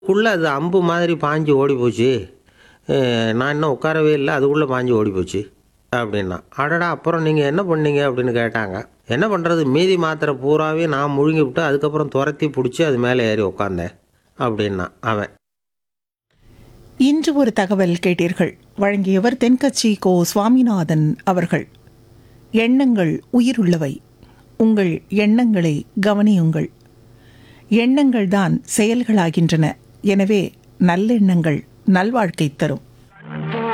அதுக்குள்ளே அது அம்பு மாதிரி பாஞ்சு ஓடி போச்சு அஹ் நான் இன்னும் உட்காரவே இல்லை அதுக்குள்ளே பாஞ்சு ஓடி போச்சு அப்படின்னா அடடா அப்புறம் நீங்கள் என்ன பண்ணீங்க அப்படின்னு கேட்டாங்க என்ன பண்ணுறது மீதி மாத்திரை பூராவே நான் முழுங்கி விட்டு அதுக்கப்புறம் துரத்தி பிடிச்சி அது மேலே ஏறி உட்காந்தேன் அப்படின்னா அவன் இன்று ஒரு தகவல் கேட்டீர்கள் வழங்கியவர் தென்கட்சி கோ சுவாமிநாதன் அவர்கள் எண்ணங்கள் உயிருள்ளவை உங்கள் எண்ணங்களை கவனியுங்கள் எண்ணங்கள் தான் செயல்களாகின்றன எனவே நல்லெண்ணங்கள் நல்வாழ்க்கை தரும்